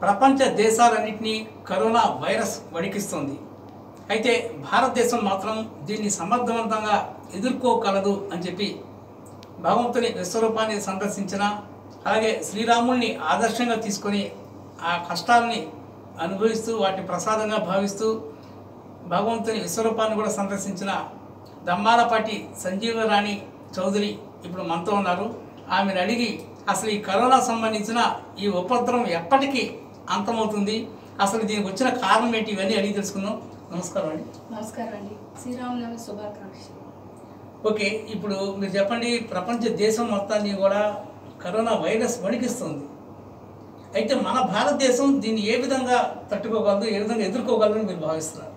ప్రపంచ దేశాలన్నింటినీ corona virus వణికిస్తుంది అయితే భారతదేశం మాత్రం దీన్ని సమర్థవంతంగా ఎదుర్కోగలదు అని చెప్పి భగవంతుని విశ్వరూపాన్ని సందర్శించిన అలాగే శ్రీరాముడిని ఆదర్శంగా తీసుకొని ఆ కష్టాలని అనుభవిస్తూ వాటిని ప్రసాదంగా భావిస్తూ భగవంతుని విశ్వరూపాన్ని కూడా సందర్శించిన దమ్మాలపాటి సంజీవరాణి చౌదరి ఇప్పుడు మనతో ఉన్నారు ఆమెను అడిగి అసలు ఈ కరోనా సంబంధించిన ఈ ఉపద్రవం ఎప్పటికీ అంతమవుతుంది అసలు దీనికి వచ్చిన కారణం ఏంటి ఇవన్నీ అడిగి తెలుసుకుందాం నమస్కారం అండి నమస్కారం అండి శ్రీరామనవమి శుభాకాంక్షలు ఓకే ఇప్పుడు మీరు చెప్పండి ప్రపంచ దేశం మొత్తాన్ని కూడా కరోనా వైరస్ వణికిస్తుంది అయితే మన భారతదేశం దీన్ని ఏ విధంగా తట్టుకోగలదు ఏ విధంగా ఎదుర్కోగలదని మీరు భావిస్తున్నారు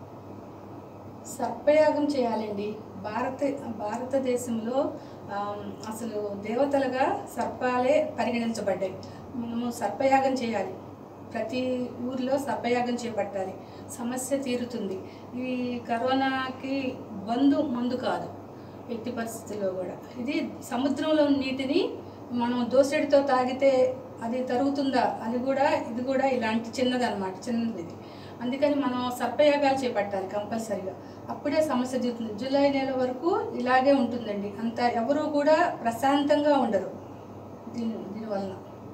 సర్పయాగం చేయాలండి భారత భారతదేశంలో ఆమ్, అసలు దేవతలుగా సర్పాలే పరిగణించబడ్డాయి మనము సర్పయాగం చేయాలి ప్రతి ఊర్లో సర్పయాగం చేపట్టాలి సమస్య తీరుతుంది ఈ కరోనాకి బంధు మందు కాదు ఎట్టి పరిస్థితుల్లో కూడా ఇది సముద్రంలో నీటిని మనం దోసెడితో తాగితే అది తరుగుతుందా అది కూడా ఇది కూడా ఇలాంటి చిన్నదన్నమాట చిన్నది ఇది అందుకని మనం సర్పయాగాలు చేపట్టాలి కంపల్సరిగా అప్పుడే సమస్య తీరుతుంది జూలై నెల వరకు ఇలాగే ఉంటుందండి అంత ఎవరు కూడా ప్రశాంతంగా ఉండరు దీని దీనివలన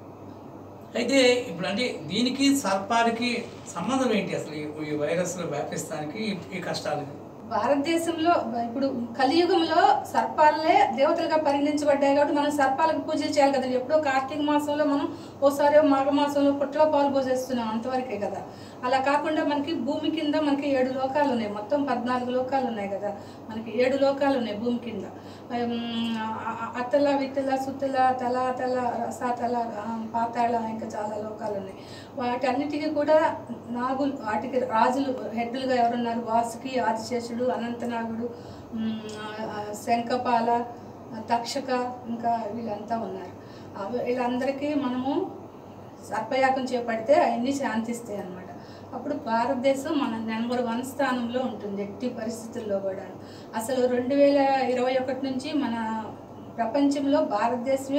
అయితే ఇప్పుడు అంటే దీనికి సర్పానికి సంబంధం ఏంటి అసలు ఈ- ఈ వైరస్ వ్యాపిస్తానికి ఈ- ఈ కష్టాలకి భారతదేశంలో ఇప్పుడు కలియుగంలో సర్పాలే దేవతలుగా పరిగణించబడ్డాయి కాబట్టి మనం సర్పాలకు పూజలు చేయాలి కదండి ఎప్పుడో కార్తీక మాసంలో మనం ఓసారి మాఘ మాసంలో పుట్టలో పాలు పోసేస్తున్నాం అంతవరకే కదా అలా కాకుండా మనకి భూమి కింద మనకి ఏడు లోకాలు ఉన్నాయి మొత్తం పద్నాలుగు లోకాలు ఉన్నాయి కదా మనకి ఏడు లోకాలు ఉన్నాయి భూమి కింద ఉమ్, అ- అ- అతల విత్తల సుత్తల తల తల రసాతల ఆ, పాతాళ ఇంకా చాలా లోకాలు ఉన్నాయి వాటన్నిటికీ కూడా నాగులు వాటికి రాజులు హెడ్లుగా ఎవరున్నారు వాసుకి ఆదిశేషుడు అనంతనాగుడు ఉమ్, ఆ, శంఖపాల తక్షక ఇంకా వీళ్ళంతా ఉన్నారు ఆ వీళ్ళందరికీ మనము సర్పయాగం చేపడితే అవన్నీ శాంతిస్తాయి అన్నమాట అప్పుడు భారతదేశం మన నెంబర్ వన్ స్థానంలో ఉంటుంది ఎట్టి పరిస్థితుల్లో కూడా అసలు రెండు వేల ఇరవై ఒకటి నుంచి మన ప్రపంచంలో భారతదేశమే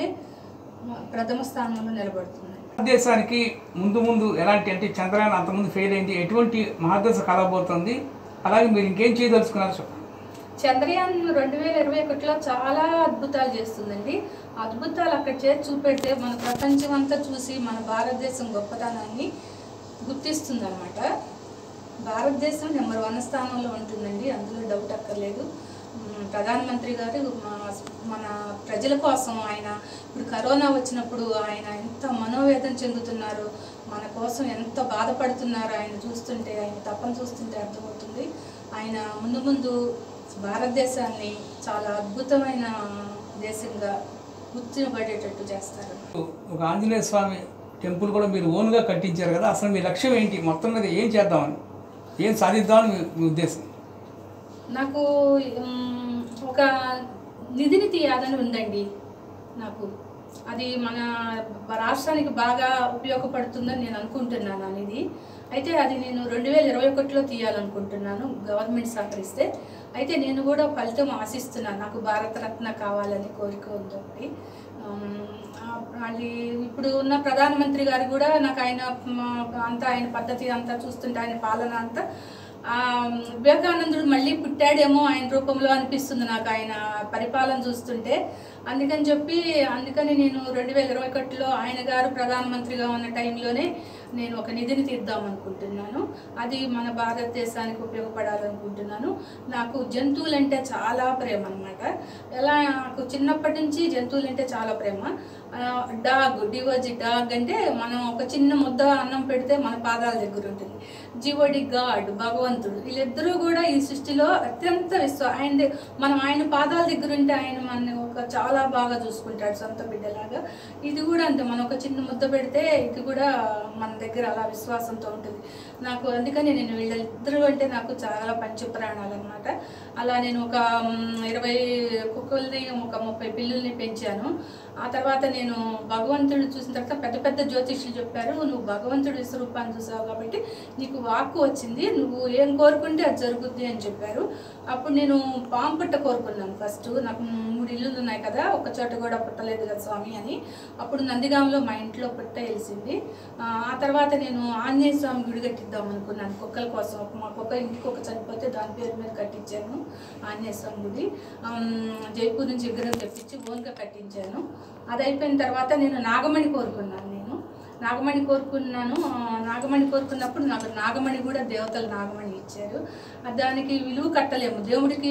ప్రథమ స్థానంలో నిలబడుతుంది భారతదేశానికి ముందు ముందు ఎలాంటి అంటే చంద్రయాన్ అంతకుముందు ఫెయిల్ అయింది ఎటువంటి మహాదశ కలగబోతుంది అలాగే మీరు ఇంకేం చేయదలుచుకున్నారు చెప్పండి చంద్రయాన్ రెండు వేల ఇరవై ఒకటిలో చాలా అద్భుతాలు చేస్తుందండి ఆ అద్భుతాలు అక్కడ చేసి చూపెడితే మన ప్రపంచం అంతా చూసి మన భారతదేశం గొప్పతనాన్ని గుర్తిస్తుంది అనమాట భారతదేశం నెంబర్ వన్ స్థానంలో ఉంటుందండి అందులో డౌట్ అక్కర్లేదు ఉమ్, ప్రధానమంత్రి గారు మా- మన ప్రజల కోసం ఆయన ఇప్పుడు కరోనా వచ్చినప్పుడు ఆయన ఎంత మనోవేదన చెందుతున్నారు మన కోసం ఎంత బాధపడుతున్నారు ఆయన చూస్తుంటే ఆయన తప్పని చూస్తుంటే అర్థమవుతుంది ఆయన ముందు ముందు భారతదేశాన్ని చాలా అద్భుతమైన దేశంగా గుర్తింపబడేటట్టు చేస్తారు ఒక ఆంజనేయ స్వామి టెంపుల్ కూడా మీరు ఓన్గా కట్టించారు కదా అసలు మీ లక్ష్యం ఏంటి మొత్తం మీద ఏం చేద్దామని ఏం సాధిద్దామని మీ మీ ఉద్దేశం నాకు ఉమ్, ఒక నిధిని తీయాలని ఉందండి నాకు అది మన రాష్ట్రానికి బాగా ఉపయోగపడుతుందని నేను అనుకుంటున్నాను అనేది అయితే అది నేను రెండు వేల ఇరవై ఒకటిలో తీయాలనుకుంటున్నాను గవర్నమెంట్ సహకరిస్తే అయితే నేను కూడా ఫలితం ఆశిస్తున్నాను నాకు భారతరత్న కావాలని కోరిక ఉంది ఒకటి ఉమ్, ఆ- అది ఇప్పుడు ఉన్న ప్రధానమంత్రి గారు కూడా నాకు ఆయన మ, అంతా ఆయన పద్ధతి అంతా చూస్తుంటే ఆయన పాలన అంతా ఆ, వివేకానందుడు మళ్ళీ పుట్టాడేమో ఆయన రూపంలో అనిపిస్తుంది నాకు ఆయన పరిపాలన చూస్తుంటే అందుకని చెప్పి అందుకని నేను రెండు వేల ఇరవై ఒకటిలో ఆయన గారు ప్రధానమంత్రిగా ఉన్న టైంలోనే నేను ఒక నిధిని తీద్దాం అనుకుంటున్నాను అది మన భారతదేశానికి ఉపయోగపడాలనుకుంటున్నాను నాకు జంతువులంటే చాలా ప్రేమ అనమాట ఎలా నాకు చిన్నప్పటి నుంచి జంతువులంటే చాలా ప్రేమ డాగ్ డివోజి డాగ్ అంటే మనం ఒక చిన్న ముద్ద అన్నం పెడితే మన పాదాల దగ్గర ఉంటుంది జీవోడి గాడ్ భగవంతుడు వీళ్ళిద్దరూ కూడా ఈ సృష్టిలో అత్యంత విశ్వ ఆయన ద- మనం ఆయన పాదాల దగ్గర ఉంటే ఆయన మన ఒక చాలా బాగా చూసుకుంటాడు సొంత బిడ్డలాగా ఇది కూడా అంతే మనం ఒక చిన్న ముద్ద పెడితే ఇది కూడా మన దగ్గర అలా విశ్వాసంతో ఉంటుంది నాకు అందుకని నేను వీళ్ళిద్దరూ అంటే నాకు చాలా పంచప్రాణాలు అనమాట అలా నేను ఒక మ్, ఇరవై కుక్కల్ని ఒక ముప్పై పిల్లుల్ని పెంచాను ఆ తర్వాత నేను భగవంతుడు చూసిన తర్వాత పెద్ద పెద్ద జ్యోతిష్యులు చెప్పారు నువ్వు భగవంతుడి స్వరూపాన్ని చూసావు కాబట్టి నీకు వాక్కు వచ్చింది నువ్వు ఏం కోరుకుంటే అది జరుగుద్ది అని చెప్పారు అప్పుడు నేను పాము పుట్ట కోరుకున్నాను ఫస్ట్ నాకు మూడు ఇల్లులు ఉన్నాయి కదా ఒక చోట కూడా పుట్టలేదు కదా స్వామి అని అప్పుడు నందిగాంలో మా ఇంట్లో పుట్ట వెలిసింది ఆ ఆ తర్వాత నేను ఆంజనేయ స్వామి గుడి కట్టిద్దాం అనుకున్నాను కుక్కల కోసం మా కుక్క ఇంకొక చనిపోతే దాని పేరు మీద కట్టించాను ఆంజనేయ స్వామి గుడి ఆమ్, జైపూర్ నుంచి విగ్రహం తెప్పించి ఓన్గా కట్టించాను అది అయిపోయిన తర్వాత నేను నాగమణి కోరుకున్నాను నేను నాగమణి కోరుకున్నాను ఆ, నాగమణి కోరుకున్నప్పుడు నాకు నాగమణి కూడా దేవతలు నాగమణి ఇచ్చారు ఆ, దానికి విలువ కట్టలేము దేవుడికి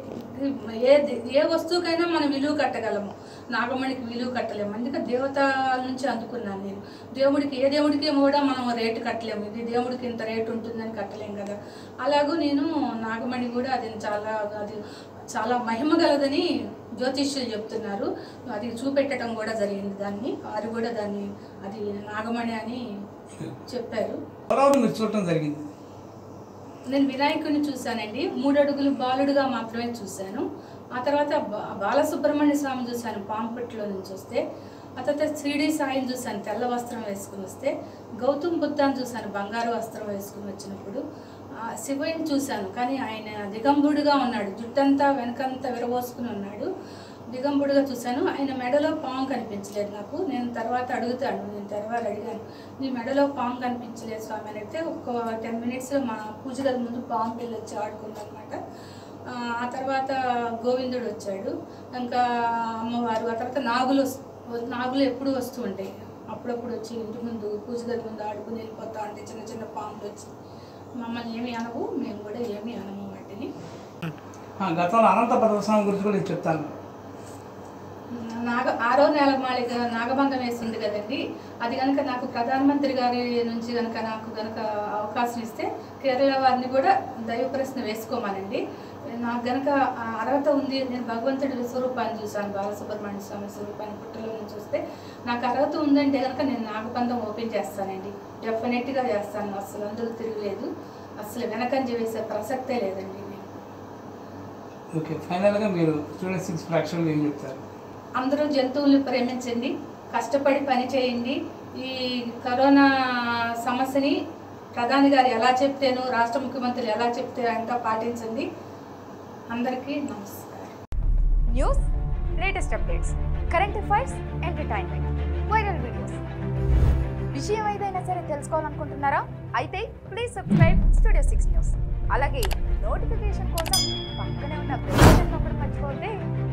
ఏ ఏ వస్తువుకైనా మనం విలువ కట్టగలము నాగమణికి విలువ కట్టలేము అందుకే దేవత నుంచి అందుకున్నాను నేను దేవుడికి ఏ దేవుడికి కూడా మనం రేటు కట్టలేము ఇది దేవుడికి ఇంత రేటు ఉంటుందని కట్టలేము కదా అలాగూ నేను నాగమణి కూడా అది చాలా అది చాలా మహిమ గలదని జ్యోతిష్యులు చెప్తున్నారు అది చూపెట్టడం కూడా జరిగింది దాన్ని వారు కూడా దాన్ని అది నాగమణి అని చెప్పారు ఎవరెవరు మీరు చూడటం జరిగింది నేను వినాయకుడిని చూశానండి మూడు అడుగులు బాలుడుగా మాత్రమే చూశాను ఆ తర్వాత బా- బాలసుబ్రహ్మణ్య స్వామి చూశాను పాంపట్లో నుంచి వస్తే ఆ తర్వాత షిరిడి సాయిని చూశాను తెల్ల వస్త్రం వేసుకుని వస్తే గౌతమ్ బుద్ధాన్ని చూశాను బంగారు వస్త్రం వేసుకుని వచ్చినప్పుడు ఆ శివుని చూశాను కానీ ఆయన దిగంబుడుగా ఉన్నాడు జుట్టంతా వెనకంతా విరబోసుకుని ఉన్నాడు దిగంబుడుగా చూశాను ఆయన మెడలో పాము కనిపించలేదు నాకు నేను తర్వాత అడుగుతాను నేను తర్వాత అడిగాను నీ మెడలో పాము కనిపించలేదు స్వామి అని అయితే ఒక టెన్ మినిట్స్ మా పూజ గది ముందు పాము పిల్ల వచ్చి ఆడుకుందనమాట ఆ తర్వాత గోవిందుడు వచ్చాడు ఇంకా అమ్మవారు ఆ తర్వాత నాగులు వస్- నాగులు ఎప్పుడు వస్తూ ఉంటాయి అప్పుడప్పుడు వచ్చి ఇంటి ముందు పూజ గది ముందు ఆడుకుని వెళ్ళిపోతా ఉంటాయి చిన్న చిన్న పాములు వచ్చి మమ్మల్ని ఏమి అనవు మేము కూడా ఏమి అనము వాటిని ఆ, గతంలో అనంత పద్మస్వామి గురించి కూడా నేను చెప్తాను నాగ ఆరో నెలమాళిక నాగభంగం వేసింది కదండి అది కనుక నాకు ప్రధానమంత్రి గారి నుంచి కనుక నాకు కనుక అవకాశం ఇస్తే కేరళ వారిని కూడా దైవ ప్రశ్న వేసుకోమానండి నాకు గనక ఆ అర్హత ఉంది నేను భగవంతుడి స్వరూపాన్ని చూశాను బాలసుబ్రహ్మణ్య స్వామి స్వరూపాన్ని పుట్టలో నుంచి చూస్తే నాకు అర్హత ఉందంటే కనుక నేను నాగబంధం ఓపెన్ చేస్తానండి డెఫినెట్గా చేస్తాను అసలు అందులో తిరగలేదు అసలు వెనకంజ వేసే ప్రసక్తే లేదండి నేను ఓకే ఫైనల్గా మీరు స్టూడెంట్ సిక్స్ ఫ్రాక్షన్ ఏం చెప్తారు అందరూ జంతువుల్ని ప్రేమించండి కష్టపడి పని చేయండి ఈ కరోనా సమస్యని ప్రధాని గారు ఎలా చెప్తేనో రాష్ట్ర ముఖ్యమంత్రులు ఎలా చెప్తే అంతా పాటించండి అందరికీ నమస్కారం news latest updates current affairs entertainment viral videos విషయం ఏదైనా సరే తెలుసుకోవాలనుకుంటున్నారా అయితే please subscribe studio six news అలాగే నోటిఫికేషన్ కోసం పక్కనే ఉన్న బెల్ బటన్ నొక్కడం మర్చిపోతే